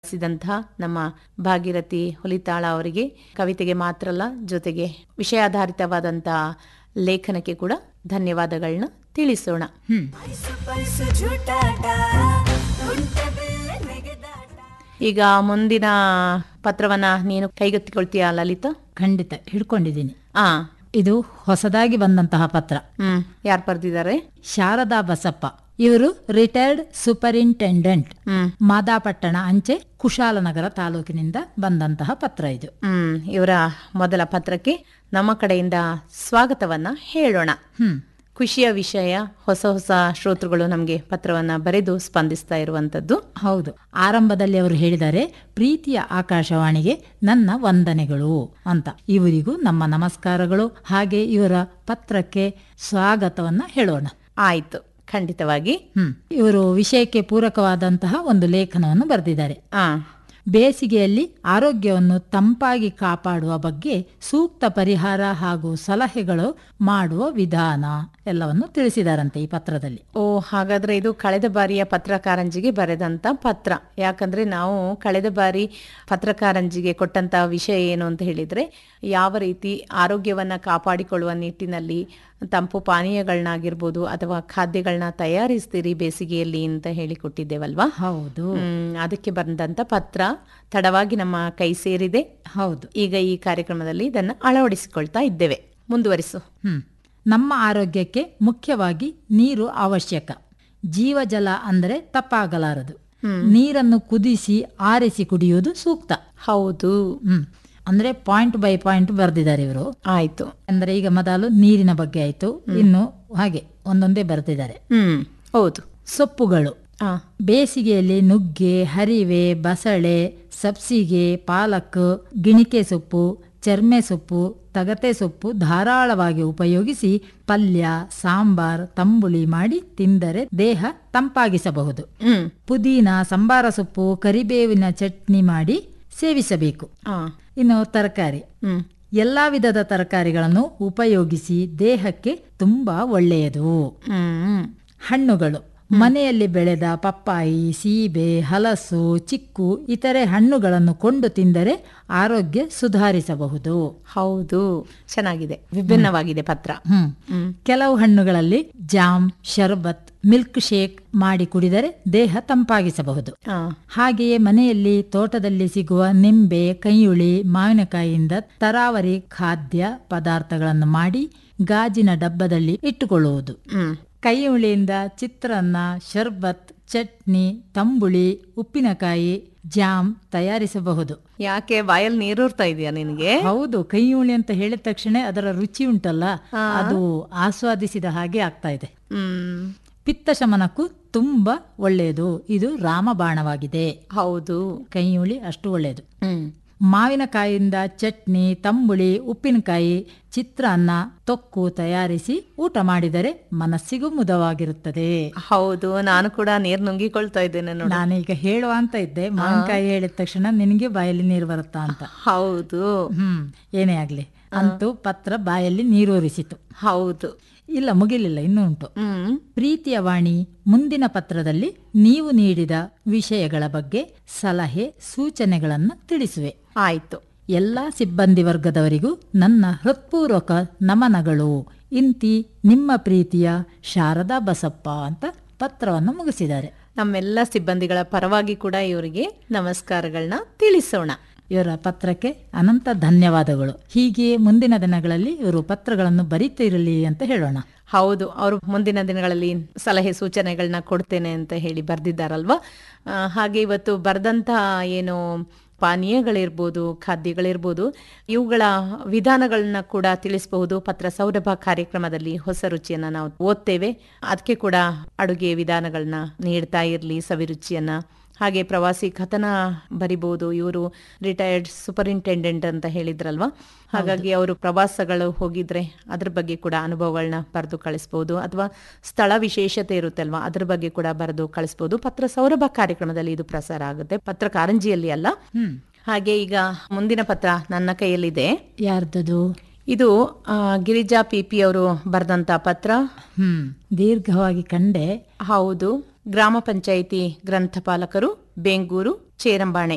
ಸಿದಂತಹ ನಮ್ಮ ಭಾಗೀರಥಿ ಹುಲಿತಾಳ ಅವರಿಗೆ ಕವಿತೆಗೆ ಮಾತ್ರ ಅಲ್ಲ ಜೊತೆಗೆ ವಿಷಯಾಧಾರಿತವಾದಂತಹ ಲೇಖನಕ್ಕೆ ಕೂಡ ಧನ್ಯವಾದಗಳನ್ನ ತಿಳಿಸೋಣ ಹ್ಮ್ ಪೈಸು ಪೈಸು ಜೂಟಾಟ ಕುಂಟೆ ಬಿಲ್ಲೆ ನೆಗೆದಾಟ ಈಗ ಮುಂದಿನ ಪತ್ರವನ್ನ ನೀನು ಕೈಗೆತ್ತಿಕೊಳ್ತೀಯಾ ಲಲಿತಾ ಖಂಡಿತ ಹಿಡ್ಕೊಂಡಿದ್ದೀನಿ ಆ ಇದು ಹೊಸದಾಗಿ ಬಂದಂತಹ ಪತ್ರ ಹ್ಮ್ ಯಾರು ಬರ್ದಿದ್ದಾರೆ ಶಾರದಾ ಬಸಪ್ಪ ಇವರು ರಿಟೈರ್ಡ್ ಸೂಪರಿಂಟೆಂಡೆಂಟ್ ಹ್ಮ್ ಮಾದಾಪಟ್ಟಣ ಅಂಚೆ ಕುಶಾಲನಗರ ತಾಲೂಕಿನಿಂದ ಬಂದಂತಹ ಪತ್ರ ಇದು ಹ್ಮ್ ಇವರ ಮೊದಲ ಪತ್ರಕ್ಕೆ ನಮ್ಮ ಕಡೆಯಿಂದ ಸ್ವಾಗತವನ್ನ ಹೇಳೋಣ ಹ್ಮ್ ಖುಷಿಯ ವಿಷಯ ಹೊಸ ಹೊಸ ಶ್ರೋತೃಗಳು ನಮಗೆ ಪತ್ರವನ್ನ ಬರೆದು ಸ್ಪಂದಿಸ್ತಾ ಇರುವಂತದ್ದು ಹೌದು ಆರಂಭದಲ್ಲಿ ಅವರು ಹೇಳಿದ್ದಾರೆ ಪ್ರೀತಿಯ ಆಕಾಶವಾಣಿಗೆ ನನ್ನ ವಂದನೆಗಳು ಅಂತ ಇವರಿಗೂ ನಮ್ಮ ನಮಸ್ಕಾರಗಳು ಹಾಗೆ ಇವರ ಪತ್ರಕ್ಕೆ ಸ್ವಾಗತವನ್ನ ಹೇಳೋಣ ಆಯ್ತು ಖಂಡಿತವಾಗಿ ಹ್ಮ್ ಇವರು ವಿಷಯಕ್ಕೆ ಪೂರಕವಾದಂತಹ ಒಂದು ಲೇಖನವನ್ನು ಬರೆದಿದ್ದಾರೆ ಆ ಬೇಸಿಗೆಯಲ್ಲಿ ಆರೋಗ್ಯವನ್ನು ತಂಪಾಗಿ ಕಾಪಾಡುವ ಬಗ್ಗೆ ಸೂಕ್ತ ಪರಿಹಾರ ಹಾಗೂ ಸಲಹೆಗಳು ಮಾಡುವ ವಿಧಾನ ಎಲ್ಲವನ್ನು ತಿಳಿಸಿದಾರಂತೆ ಈ ಪತ್ರದಲ್ಲಿ ಓ ಹಾಗಾದ್ರೆ ಇದು ಕಳೆದ ಬಾರಿಯ ಪತ್ರಕಾರಂಜಿಗೆ ಬರೆದಂತ ಪತ್ರ ಯಾಕಂದ್ರೆ ನಾವು ಕಳೆದ ಬಾರಿ ಪತ್ರಕಾರಂಜಿಗೆ ಕೊಟ್ಟಂತ ವಿಷಯ ಏನು ಅಂತ ಹೇಳಿದ್ರೆ ಯಾವ ರೀತಿ ಆರೋಗ್ಯವನ್ನ ಕಾಪಾಡಿಕೊಳ್ಳುವ ನಿಟ್ಟಿನಲ್ಲಿ ತಂಪು ಪಾನೀಯಗಳನ್ನಾಗಿರ್ಬೋದು ಅಥವಾ ಖಾದ್ಯಗಳನ್ನ ತಯಾರಿಸ್ತೀರಿ ಬೇಸಿಗೆಯಲ್ಲಿ ಅಂತ ಹೇಳಿ ಕೊಟ್ಟಿದ್ದೇವಲ್ವಾ ಹೌದು ಹ್ಮ್ ಅದಕ್ಕೆ ಬಂದಂತ ಪತ್ರ ತಡವಾಗಿ ನಮ್ಮ ಕೈ ಸೇರಿದೆ ಹೌದು ಈಗ ಈ ಕಾರ್ಯಕ್ರಮದಲ್ಲಿ ಇದನ್ನು ಅಳವಡಿಸಿಕೊಳ್ತಾ ಇದ್ದೇವೆ ಮುಂದುವರಿಸು ಹ್ಮ್ ನಮ್ಮ ಆರೋಗ್ಯಕ್ಕೆ ಮುಖ್ಯವಾಗಿ ನೀರು ಅವಶ್ಯಕ ಜೀವಜಲ ಅಂದರೆ ತಪ್ಪಾಗಲಾರದು ನೀರನ್ನು ಕುದಿಸಿ ಆರಿಸಿ ಕುಡಿಯುವುದು ಸೂಕ್ತ ಹೌದು ಹ್ಮ್ ಅಂದ್ರೆ ಪಾಯಿಂಟ್ ಬೈ ಪಾಯಿಂಟ್ ಬರೆದಿದ್ದಾರೆ ಇವರು ಆಯ್ತು ಅಂದ್ರೆ ಈಗ ಮೊದಲು ನೀರಿನ ಬಗ್ಗೆ ಆಯ್ತು ಇನ್ನು ಹಾಗೆ ಒಂದೊಂದೇ ಬರೆದಿದ್ದಾರೆ ಹ್ಮ್ ಹೌದು ಸೊಪ್ಪುಗಳು ಆ ಬೇಸಿಗೆಯಲ್ಲಿ ನುಗ್ಗೆ ಹರಿವೆ ಬಸಳೆ ಸಬ್ಸಿಗೆ ಪಾಲಕ್ ಗಿಣಿಕೆ ಸೊಪ್ಪು ಚರ್ಮೆ ಸೊಪ್ಪು ತಗತೆ ಸೊಪ್ಪು ಧಾರಾಳವಾಗಿ ಉಪಯೋಗಿಸಿ ಪಲ್ಯ ಸಾಂಬಾರ್ ತಂಬುಳಿ ಮಾಡಿ ತಿಂದರೆ ದೇಹ ತಂಪಾಗಿಸಬಹುದು ಹ್ಮ್ ಪುದೀನ ಸಂಬಾರ ಸೊಪ್ಪು ಕರಿಬೇವಿನ ಚಟ್ನಿ ಮಾಡಿ ಸೇವಿಸಬೇಕು ಆ ಇನ್ನು ತರಕಾರಿ ಹ್ಮ್ ಎಲ್ಲಾ ವಿಧದ ತರಕಾರಿಗಳನ್ನು ಉಪಯೋಗಿಸಿ ದೇಹಕ್ಕೆ ತುಂಬಾ ಒಳ್ಳೆಯದು ಹ್ಮ್ ಹಣ್ಣುಗಳು ಮನೆಯಲ್ಲಿ ಬೆಳೆದ ಪಪ್ಪಾಯಿ ಸೀಬೆ ಹಲಸು ಚಿಕ್ಕು ಇತರೆ ಹಣ್ಣುಗಳನ್ನು ಕೊಂಡು ತಿಂದರೆ ಆರೋಗ್ಯ ಸುಧಾರಿಸಬಹುದು ಹೌದು ಚೆನ್ನಾಗಿದೆ ವಿಭಿನ್ನವಾಗಿದೆ ಪತ್ರ ಹ್ಮ್ ಹ್ಮ್ ಕೆಲವು ಹಣ್ಣುಗಳಲ್ಲಿ ಜಾಮ್ ಶರ್ಬತ್ ಮಿಲ್ಕ್ ಶೇಕ್ ಮಾಡಿ ಕುಡಿದರೆ ದೇಹ ತಂಪಾಗಿಸಬಹುದು ಆ ಹಾಗೆಯೇ ಮನೆಯಲ್ಲಿ ತೋಟದಲ್ಲಿ ಸಿಗುವ ನಿಂಬೆ ಕೈಯುಳಿ ಮಾವಿನಕಾಯಿಯಿಂದ ತರಾವರಿ ಖಾದ್ಯ ಪದಾರ್ಥಗಳನ್ನು ಮಾಡಿ ಗಾಜಿನ ಡಬ್ಬದಲ್ಲಿ ಇಟ್ಟುಕೊಳ್ಳುವುದು ಹ್ಮ್ ಕೈಯುಳಿಯಿಂದ ಚಿತ್ರಾನ್ನ ಶರ್ಬತ್ ಚಟ್ನಿ ತಂಬುಳಿ ಉಪ್ಪಿನಕಾಯಿ ಜಾಮ್ ತಯಾರಿಸಬಹುದು ಯಾಕೆ ಬಾಯಲ್ಲಿ ನೀರೂರ್ತಾ ಇದೆಯಾ ನಿನಗೆ ಹೌದು ಕೈಯುಳಿ ಅಂತ ಹೇಳಿದ ತಕ್ಷಣ ಅದರ ರುಚಿ ಉಂಟಲ್ಲ ಅದು ಆಸ್ವಾದಿಸಿದ ಹಾಗೆ ಆಗ್ತಾ ಇದೆ ಹ್ಮ್ ಪಿತ್ತ ಶಮನಕ್ಕೂ ತುಂಬಾ ಒಳ್ಳೆಯದು ಇದು ರಾಮಬಾಣವಾಗಿದೆ ಹೌದು ಕೈಯುಳಿ ಅಷ್ಟು ಒಳ್ಳೆಯದು ಹ್ಮ್ ಮಾವಿನಕಾಯಿಯಿಂದ ಚಟ್ನಿ ತಂಬುಳಿ ಉಪ್ಪಿನಕಾಯಿ ಚಿತ್ರಾನ್ನ ತೊಕ್ಕು ತಯಾರಿಸಿ ಊಟ ಮಾಡಿದರೆ ಮನಸ್ಸಿಗೂ ಮುದವಾಗಿರುತ್ತದೆ ಹೌದು ನಾನು ಕೂಡ ನೀರ್ ನುಂಗಿಕೊಳ್ತಾ ಇದ್ದೇನೆ ನೋಡು ನಾನೀಗ ಹೇಳುವ ಅಂತ ಇದ್ದೆ ಮಾವಿನಕಾಯಿ ಹೇಳಿದ ತಕ್ಷಣ ನಿನಗೆ ಬಾಯಲ್ಲಿ ನೀರು ಬರುತ್ತಾ ಅಂತ ಹೌದು ಹ್ಮ್ ಏನೇ ಆಗ್ಲಿ ಅಂತೂ ಪತ್ರ ಬಾಯಲ್ಲಿ ನೀರೂರಿಸಿತು ಹೌದು ಇಲ್ಲ ಮುಗಿಲಿಲ್ಲ ಇನ್ನೂ ಉಂಟು ಹ್ಮ್ ಪ್ರೀತಿಯ ವಾಣಿ ಮುಂದಿನ ಪತ್ರದಲ್ಲಿ ನೀವು ನೀಡಿದ ವಿಷಯಗಳ ಬಗ್ಗೆ ಸಲಹೆ ಸೂಚನೆಗಳನ್ನು ತಿಳಿಸುವೆ ಆಯ್ತು ಎಲ್ಲಾ ಸಿಬ್ಬಂದಿ ವರ್ಗದವರಿಗೂ ನನ್ನ ಹೃತ್ಪೂರ್ವಕ ನಮನಗಳು ಇಂತಿ ನಿಮ್ಮ ಪ್ರೀತಿಯ ಶಾರದಾ ಬಸಪ್ಪ ಅಂತ ಪತ್ರವನ್ನು ಮುಗಿಸಿದ್ದಾರೆ ನಮ್ಮೆಲ್ಲ ಸಿಬ್ಬಂದಿಗಳ ಪರವಾಗಿ ಕೂಡ ಇವರಿಗೆ ನಮಸ್ಕಾರಗಳನ್ನ ತಿಳಿಸೋಣ ಇವರ ಪತ್ರಕ್ಕೆ ಅನಂತ ಧನ್ಯವಾದಗಳು ಹೀಗೆಯೇ ಮುಂದಿನ ದಿನಗಳಲ್ಲಿ ಇವರು ಪತ್ರಗಳನ್ನು ಬರೀತಿರಲಿ ಅಂತ ಹೇಳೋಣ ಹೌದು ಅವರು ಮುಂದಿನ ದಿನಗಳಲ್ಲಿ ಸಲಹೆ ಸೂಚನೆಗಳನ್ನ ಕೊಡ್ತೇನೆ ಅಂತ ಹೇಳಿ ಬರ್ದಿದ್ದಾರಲ್ವಾ ಆ, ಹಾಗೆ ಇವತ್ತು ಬರ್ದಂತ ಏನು ಪಾನೀಯಗಳಿರ್ಬೋದು ಖಾದ್ಯಗಳಿರ್ಬೋದು ಇವುಗಳ ವಿಧಾನಗಳನ್ನ ಕೂಡ ತಿಳಿಸಬಹುದು ಪತ್ರ ಸೌರಭ ಕಾರ್ಯಕ್ರಮದಲ್ಲಿ ಹೊಸ ರುಚಿಯನ್ನ ನಾವು ಓದ್ತೇವೆ ಅದಕ್ಕೆ ಕೂಡ ಅಡುಗೆ ವಿಧಾನಗಳನ್ನ ನೀಡ್ತಾ ಇರಲಿ ಸವಿರುಚಿಯನ್ನ ಹಾಗೆ ಪ್ರವಾಸಿ ಕಥನ ಬರಿಬಹುದು ಇವರು ರಿಟೈರ್ಡ್ ಸೂಪರಿಂಟೆಂಡೆಂಟ್ ಅಂತ ಹೇಳಿದ್ರಲ್ವಾ ಹಾಗಾಗಿ ಅವರು ಪ್ರವಾಸಗಳು ಹೋಗಿದ್ರೆ ಅದ್ರ ಬಗ್ಗೆ ಕೂಡ ಅನುಭವಗಳನ್ನ ಬರೆದು ಕಳಿಸ್ಬೋದು ಅಥವಾ ಸ್ಥಳ ವಿಶೇಷತೆ ಇರುತ್ತಲ್ವಾ ಅದ್ರ ಬಗ್ಗೆ ಕೂಡ ಬರೆದು ಕಳಿಸ್ಬೋದು ಪತ್ರ ಸೌರಭ ಕಾರ್ಯಕ್ರಮದಲ್ಲಿ ಇದು ಪ್ರಸಾರ ಆಗುತ್ತೆ ಪತ್ರ ಕಾರಂಜಿಯಲ್ಲಿ ಅಲ್ಲ ಹ್ಮ್ ಹಾಗೆ ಈಗ ಮುಂದಿನ ಪತ್ರ ನನ್ನ ಕೈಯಲ್ಲಿದೆ ಯಾರ್ದದು ಇದು ಆ, ಗಿರಿಜಾ ಪಿ ಪಿ ಅವರು ಬರೆದಂತ ಪತ್ರ ಹ್ಮ್ ದೀರ್ಘವಾಗಿ ಕಂಡೆ ಹೌದು ಗ್ರಾಮ ಪಂಚಾಯಿತಿ ಗ್ರಂಥಪಾಲಕರು ಬೆಂಗೂರು ಚೇರಂಬಾಣೆ